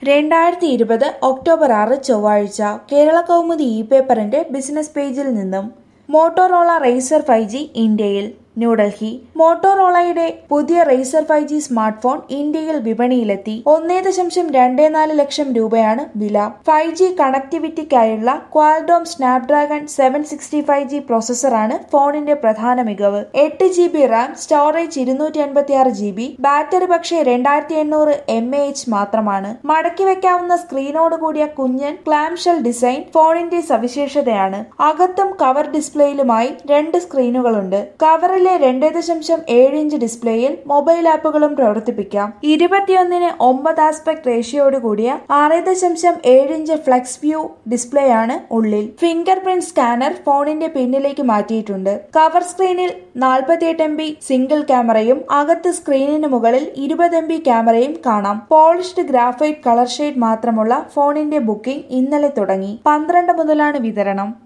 രണ്ടായിരത്തി ഇരുപത് ഒക്ടോബർ ആറ് ചൊവ്വാഴ്ച കേരള കൗമുദി ഇ പേപ്പറിന്റെ ബിസിനസ് പേജിൽ നിന്നും മോട്ടോറോള റേസർ ഫൈവ് ജി ഇന്ത്യയിൽ ന്യൂഡൽഹി മോട്ടോറോളയുടെ പുതിയ Razr five G smart phone ഇന്ത്യയിൽ വിപണിയിലെത്തി ഒന്നേ ദശാംശം രണ്ടേ നാല് ലക്ഷം രൂപയാണ് വില ഫൈവ് ജി കണക്ടിവിറ്റിക്കായുള്ള Qualcomm Snapdragon seven sixty five G പ്രോസസറാണ് ഫോണിന്റെ പ്രധാന മികവ് എട്ട് ജി ബി റാം സ്റ്റോറേജ് ഇരുന്നൂറ്റി അൻപത്തി ആറ് ജി ബി ബാറ്ററി പക്ഷേ രണ്ടായിരത്തി എണ്ണൂറ് എം എ എച്ച് മാത്രമാണ് മടക്കി വെക്കാവുന്ന സ്ക്രീനോട് കൂടിയ കുഞ്ഞൻ ക്ലാംഷെൽ ഡിസൈൻ ഫോണിന്റെ സവിശേഷതയാണ് അകത്തും കവർ ഡിസ്പ്ലേയിലുമായി രണ്ട് സ്ക്രീനുകളുണ്ട് കവറിലെ രണ്ട് ദശാംശം ഏഴ് ഇഞ്ച് ഡിസ്പ്ലേയിൽ മൊബൈൽ ആപ്പുകളും പ്രവർത്തിപ്പിക്കാം ഇരുപത്തിയൊന്നിന് ഒമ്പത് ആസ്പെക്ട് റേഷ്യോട് കൂടിയ ആറ് ദശാംശം ഏഴ് ഇഞ്ച് ഫ്ലെക്സ് വ്യൂ ഡിസ്പ്ലേ ആണ് ഉള്ളിൽ ഫിംഗർ പ്രിന്റ് സ്കാനർ ഫോണിന്റെ പിന്നിലേക്ക് മാറ്റിയിട്ടുണ്ട് കവർ സ്ക്രീനിൽ നാൽപ്പത്തിയെട്ട് എം ബി സിംഗിൾ ക്യാമറയും അകത്ത് സ്ക്രീനിന് മുകളിൽ ഇരുപത് എം ബി ക്യാമറയും കാണാം പോളിഷ്ഡ് ഗ്രാഫൈറ്റ് കളർ ഷെയ്ഡ് മാത്രമുള്ള ഫോണിന്റെ ബുക്കിംഗ് ഇന്നലെ തുടങ്ങി പന്ത്രണ്ട് മുതലാണ് വിതരണം